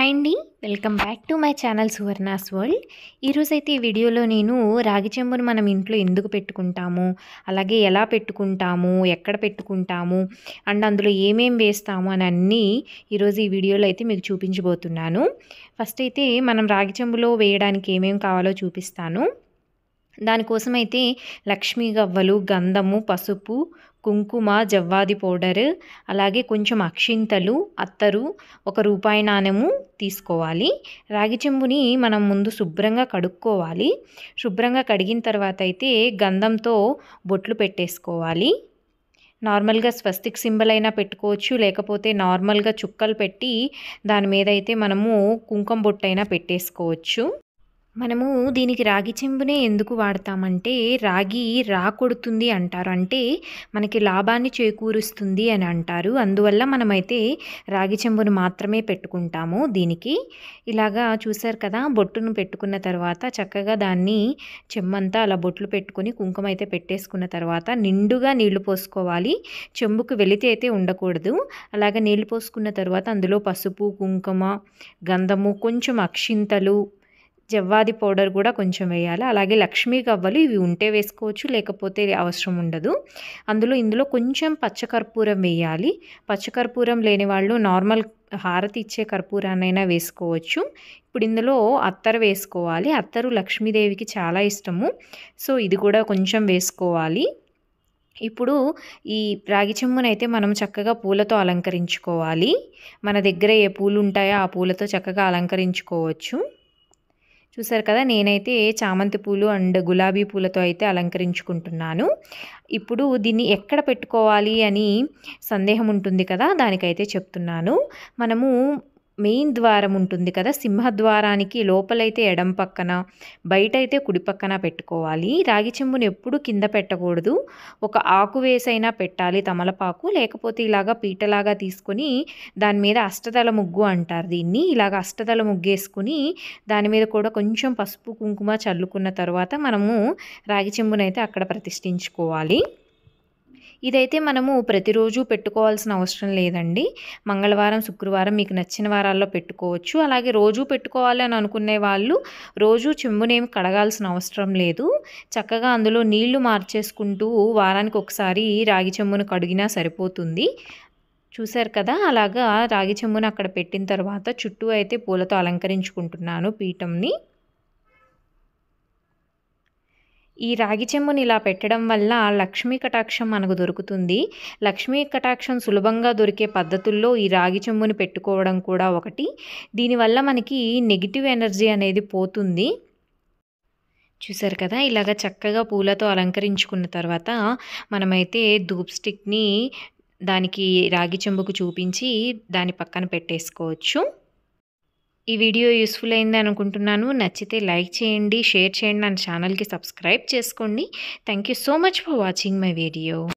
hi అండి welcome back to my channel Suvarna's world ఈరోజైతే ఈ వీడియోలో నేను రాగి చెంబును మనం ఇంట్లో ఎందుకు పెట్టుకుంటాము అలాగే ఎలా పెట్టుకుంటాము ఎక్కడ పెట్టుకుంటాము అండ్ అందులో ఏమేం వేస్తాము అని అన్నీ ఈరోజు ఈ వీడియోలో అయితే మీకు చూపించబోతున్నాను ఫస్ట్ అయితే మనం రాగి చెంబులో వేయడానికి ఏమేం కావాలో చూపిస్తాను దానికోసం అయితే లక్ష్మీ గవ్వలు గంధము పసుపు కుంకుమ జవ్వాది పౌడర్ అలాగే కొంచెం అక్షింతలు అత్తరు ఒక రూపాయి నాణెము తీసుకోవాలి రాగి చెంబుని మనం ముందు శుభ్రంగా కడుక్కోవాలి శుభ్రంగా కడిగిన తర్వాత అయితే గంధంతో బొట్లు పెట్టేసుకోవాలి నార్మల్గా స్వస్తిక్ సింబల్ అయినా పెట్టుకోవచ్చు లేకపోతే నార్మల్గా చుక్కలు పెట్టి దాని మీద అయితే మనము కుంకుమ బొట్టు అయినా పెట్టేసుకోవచ్చు మనము దీనికి రాగి చెంబునే ఎందుకు వాడతామంటే రాగి రా కొడుతుంది అంటారు అంటే మనకి లాభాన్ని చేకూరుస్తుంది అని అంటారు అందువల్ల మనమైతే రాగి చెంబును మాత్రమే పెట్టుకుంటాము దీనికి ఇలాగా చూసారు కదా బొట్టును పెట్టుకున్న తర్వాత చక్కగా దాన్ని చెమ్మంతా అలా బొట్లు పెట్టుకుని కుంకుమ అయితే పెట్టేసుకున్న తర్వాత నిండుగా నీళ్లు పోసుకోవాలి చెంబుకు వెలితే అయితే ఉండకూడదు అలాగే నీళ్లు పోసుకున్న తర్వాత అందులో పసుపు కుంకుమ గంధము కొంచెం అక్షింతలు జవ్వాది పౌడర్ కూడా కొంచెం వేయాలి అలాగే లక్ష్మీ గవ్వలు ఇవి ఉంటే వేసుకోవచ్చు లేకపోతే అవసరం ఉండదు అందులో ఇందులో కొంచెం పచ్చకర్పూరం వేయాలి పచ్చకర్పూరం లేని వాళ్ళు నార్మల్ హారతి ఇచ్చే కర్పూరాన్నైనా వేసుకోవచ్చు ఇప్పుడు ఇందులో అత్తరు వేసుకోవాలి అత్తరు లక్ష్మీదేవికి చాలా ఇష్టము సో ఇది కూడా కొంచెం వేసుకోవాలి ఇప్పుడు ఈ రాగి చెంబునైతే మనం చక్కగా పూలతో అలంకరించుకోవాలి మన దగ్గర ఏ పూలు ఉంటాయో ఆ పూలతో చక్కగా అలంకరించుకోవచ్చు చూసారు కదా నేనైతే చామంతి పూలు అండ్ గులాబీ పూలతో అయితే అలంకరించుకుంటున్నాను ఇప్పుడు దీన్ని ఎక్కడ పెట్టుకోవాలి అని సందేహం ఉంటుంది కదా దానికైతే చెప్తున్నాను మనము మెయిన్ ద్వారం ఉంటుంది కదా సింహద్వారానికి లోపలైతే ఎడం పక్కన బయట అయితే కుడి పక్కన పెట్టుకోవాలి రాగి చెంబును ఎప్పుడు కింద పెట్టకూడదు ఒక ఆకు వేసైనా పెట్టాలి తమలపాకు లేకపోతే ఇలాగా పీటలాగా తీసుకొని దాని మీద అష్టదళ ముగ్గు అంటారు దీన్ని ఇలాగ అష్టదళ ముగ్గు వేసుకుని దాని మీద కూడా కొంచెం పసుపు కుంకుమ చల్లుకున్న తర్వాత మనము రాగి చెంబునైతే అక్కడ ప్రతిష్ఠించుకోవాలి ఇదైతే మనము ప్రతిరోజు పెట్టుకోవాల్సిన అవసరం లేదండి మంగళవారం శుక్రవారం మీకు నచ్చిన వారాల్లో పెట్టుకోవచ్చు అలాగే రోజు పెట్టుకోవాలి అని అనుకునే వాళ్ళు రోజు చెంబునేమి కడగాల్సిన అవసరం లేదు చక్కగా అందులో నీళ్లు మార్చేసుకుంటూ వారానికి ఒకసారి రాగి చెంబును కడిగినా సరిపోతుంది చూశారు కదా అలాగా రాగి చెంబును అక్కడ పెట్టిన తర్వాత చుట్టూ అయితే పూలతో అలంకరించుకుంటున్నాను పీఠంని ఈ రాగి చెంబుని ఇలా పెట్టడం వల్ల లక్ష్మీ కటాక్షం మనకు దొరుకుతుంది లక్ష్మీ కటాక్షం సులభంగా దొరికే పద్ధతుల్లో ఈ రాగి చెంబుని పెట్టుకోవడం కూడా ఒకటి దీనివల్ల మనకి నెగిటివ్ ఎనర్జీ అనేది పోతుంది చూసారు కదా ఇలాగ చక్కగా పూలతో అలంకరించుకున్న తర్వాత మనమైతే ధూప్ స్టిక్ని దానికి రాగి చెంబుకు చూపించి దాని పక్కన పెట్టేసుకోవచ్చు ఈ వీడియో యూస్ఫుల్ అయింది అనుకుంటున్నాను నచ్చితే లైక్ చేయండి షేర్ చేయండి నా ఛానల్కి సబ్స్క్రైబ్ చేసుకోండి thank you so much for watching my video